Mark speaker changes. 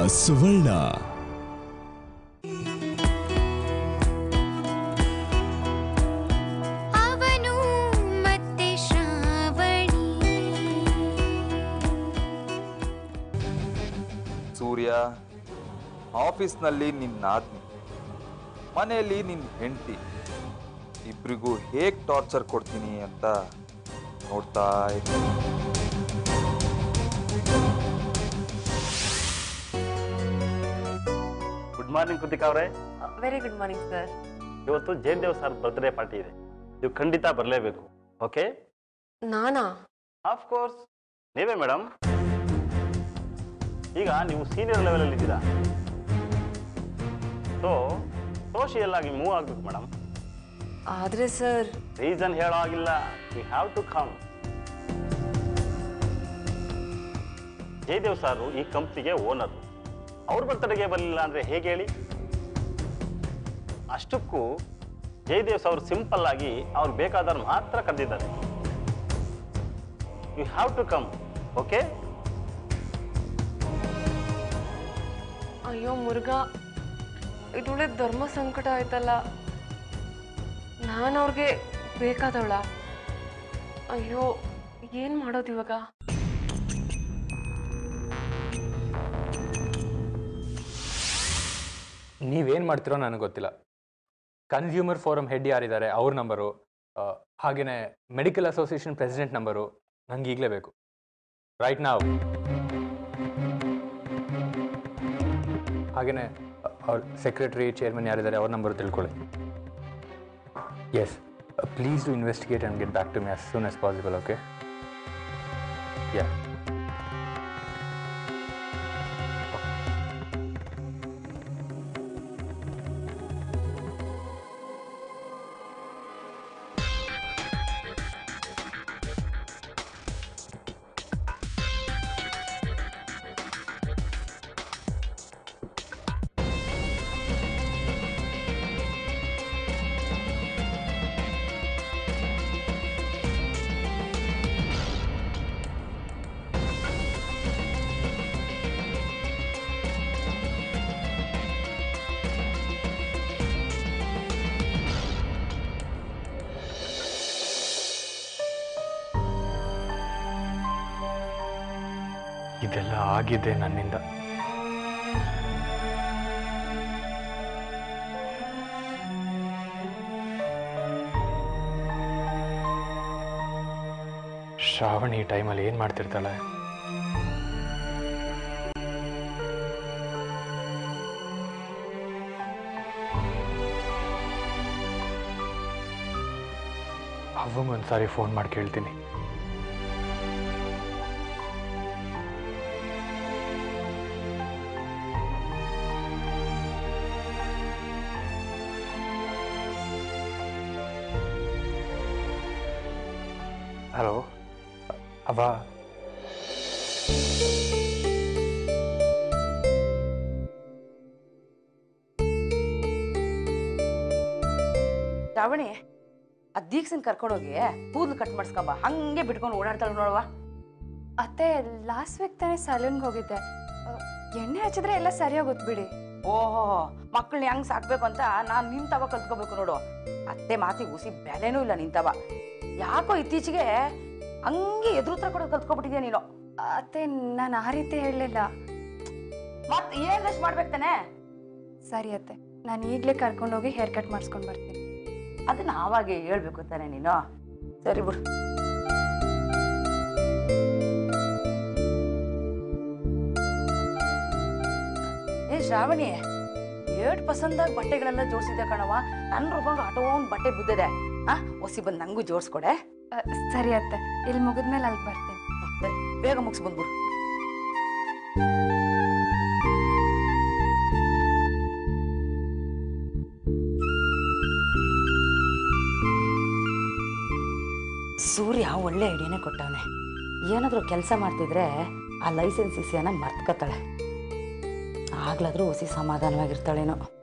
Speaker 1: ಸುವರ್ಣ
Speaker 2: ಅವನು ಮತ್ತೆ ಶ್ರಾವಣಿ
Speaker 3: ಸೂರ್ಯ ಆಫೀಸ್ನಲ್ಲಿ ನಿನ್ನ ಆದ್ಮಿ ಮನೆಯಲ್ಲಿ ನಿನ್ನ ಹೆಂಡತಿ ಇಬ್ರಿಗೂ ಹೇಗೆ ಟಾರ್ಚರ್ ಕೊಡ್ತೀನಿ ಅಂತ ನೋಡ್ತಾ ಇದ್ದೀನಿ
Speaker 4: ಗುಡ್ ಮಾರ್ನಿಂಗ್ ಕೃತಿಕಾ ಅವರೇ
Speaker 5: ವೆರಿ ಗುಡ್ ಮಾರ್ನಿಂಗ್ ಸರ್
Speaker 4: ಇವತ್ತು Jain Dev sir birthday party ಇದೆ ನೀವು ಖಂಡಿತ ಬರಲೇಬೇಕು ಓಕೆ
Speaker 5: ನಾನಾ
Speaker 4: ಆಫ್ ಕೋರ್ಸ್ ನೀವೇ ಮೇಡಮ್ ಈಗ ನೀವು ಸೀನಿಯರ್ ಲೆವೆಲಲ್ಲಿ ಇದ್ದೀರಾ ಸೊ ಸೋಷಿಯಲ್ ಆಗಿ ಮೂವ್ ಆಗ್ಬೇಕು ಮೇಡಮ್
Speaker 5: ಆದ್ರೆ ಸರ್
Speaker 4: ರೀಸನ್ ಹೇಳೋ ಆಗಿಲ್ಲ you have to come Jayadev sir ಈ ಕಂಪ್ನಿಗೆ ಓನರ್ ಅವ್ರ ಬರ್ತಡೆಗೆ ಬರಲಿಲ್ಲ ಅಂದ್ರೆ ಹೇಗೆ ಹೇಳಿ ಅಷ್ಟಕ್ಕೂ ಜಯದೇವ್ ಅವರು ಸಿಂಪಲ್ ಆಗಿ ಅವ್ರು ಬೇಕಾದವ್ರು ಮಾತ್ರ ಕರೆದಿದ್ದಾರೆ you have to come okay
Speaker 5: ಅಯ್ಯೋ ಮುರುಘ ಇದೊಳ್ಳೆ ಧರ್ಮ ಸಂಕಟ ಆಯ್ತಲ್ಲ ನಾನು ಅವ್ರಿಗೆ ಬೇಕಾದವಳ ಅಯ್ಯೋ ಏನ್ ಮಾಡೋದು ಇವಾಗ
Speaker 6: ನೀವೇನು ಮಾಡ್ತಿರೋ ನನಗೆ ಗೊತ್ತಿಲ್ಲ ಕನ್ಸ್ಯೂಮರ್ ಫೋರಮ್ ಹೆಡ್ ಯಾರಿದ್ದಾರೆ ಅವ್ರ ನಂಬರು ಹಾಗೆಯೇ ಮೆಡಿಕಲ್ ಅಸೋಸಿಯೇಷನ್ ಪ್ರೆಸಿಡೆಂಟ್ ನಂಬರು ನಂಗೆ ಈಗಲೇ ಬೇಕು ರೈಟ್ ನಾವು ಹಾಗೆಯೇ ಅವ್ರ ಸೆಕ್ರೆಟರಿ ಚೇರ್ಮನ್ ಯಾರಿದ್ದಾರೆ ಅವ್ರ ನಂಬರು ತಿಳ್ಕೊಳ್ಳಿ yes please to investigate and get back to me as soon as possible okay yeah ಇದೆಲ್ಲ ಆಗಿದೆ ನನ್ನಿಂದ ಶ್ರಾವಣಿ ಈ ಟೈಮಲ್ಲಿ ಏನು ಮಾಡ್ತಿರ್ತಾಳೆ ಅವಂಗೊಂದ್ಸಾರಿ ಫೋನ್ ಮಾಡಿ ಕೇಳ್ತೀನಿ ಹಲೋ ಅವ
Speaker 7: ಶ್ರಾವಣಿ ಆ ದೀಕ್ಷನ್ ಕರ್ಕೊಂಡೋಗಿ ಕೂದಲು ಕಟ್ ಮಾಡಿಸ್ಕೊಂಬ ಹಂಗೆ ಬಿಟ್ಕೊಂಡು ಓಡಾಡ್ತಾಳೆ ನೋಡವಾ
Speaker 8: ಅತ್ತೆ ಲಾಸ್ಟ್ ವೀಕ್ ತಾನೇ ಸಲೂನ್ಗೆ ಹೋಗಿದ್ದೆ ಅ, ಎಣ್ಣೆ ಹಚ್ಚಿದ್ರೆ ಎಲ್ಲ ಸರಿಯಾಗುತ್ತೆ ಬಿಡಿ
Speaker 7: ಓಹೋ ಮಕ್ಕಳನ್ನ ಹೆಂಗ್ ಸಾಕ್ಬೇಕು ಅಂತ ನಾನ್ ನಿಂತವ ಕಲ್ತ್ಕೋಬೇಕು ನೋಡು ಅತ್ತೆ ಮಾತಿ ಉಸಿ ಬೆಲೆನೂ ಇಲ್ಲ ನಿಂತವ ಯಾಕೋ ಇತ್ತೀಚೆಗೆ ಹಂಗೆ ಎದುರುತ್ರ ಕೊಡೋದು ಕಲ್ತ್ಕೊಬಿಟ್ಟಿದ್ಯಾ ನೀನು
Speaker 8: ಅತ್ತೆ ನಾನು ಆ ರೀತಿ ಹೇಳಲಿಲ್ಲ
Speaker 7: ಮತ್ ಏನಷ್ಟು ಮಾಡ್ಬೇಕು ತಾನೆ
Speaker 8: ಸರಿ ಅತ್ತೆ ನಾನು ಈಗಲೇ ಕರ್ಕೊಂಡೋಗಿ ಹೇರ್ ಕಟ್ ಮಾಡಿಸ್ಕೊಂಡು ಬರ್ತೀನಿ
Speaker 7: ಅದನ್ನ ಆವಾಗೆ ಹೇಳ್ಬೇಕು ತಾನೆ ನೀನು ಸರಿ ಬಿಡು ಏ ಶ್ರಾವಣಿ ಏಟ್ ಪಸಂದಾಗ ಬಟ್ಟೆಗಳೆಲ್ಲ ಜೋಡಿಸಿದೆ ಕಣವ ನನ್ನ ರೂಪಂಗ ಆಟೋ ಒಂದ್ ಬಟ್ಟೆ ಬಿದ್ದಿದೆ ಆ ಒಸಿ ಬಂದು ನಂಗೂ ಜೋಡಿಸ್ಕೊಡೆ
Speaker 8: ಅ, ಸರಿ ಅತ್ತೆ ಇಲ್ಲಿ ಮುಗಿದ್ಮೇಲೆ ಅಲ್ಲಿ ಬರ್ತೀನಿ
Speaker 7: ಸರಿ, ಬೇಗ ಮುಗಿಸ್ ಬಂದ್ಬಿಡು ಸೂರ್ಯ ಒಳ್ಳೆ ಐಡಿಯಾನೇ ಕೊಟ್ಟವನೆ ಏನಾದರೂ ಕೆಲಸ ಮಾಡ್ತಿದ್ರೆ ಆ ಲೈಸೆನ್ಸ್ ಇಸಿಯನ್ನ ಮರ್ತ್ಕೊತಾಳೆ ಆಗ್ಲಾದ್ರೂ ಹೊಸಿ ಸಮಾಧಾನವಾಗಿರ್ತಾಳೇನೋ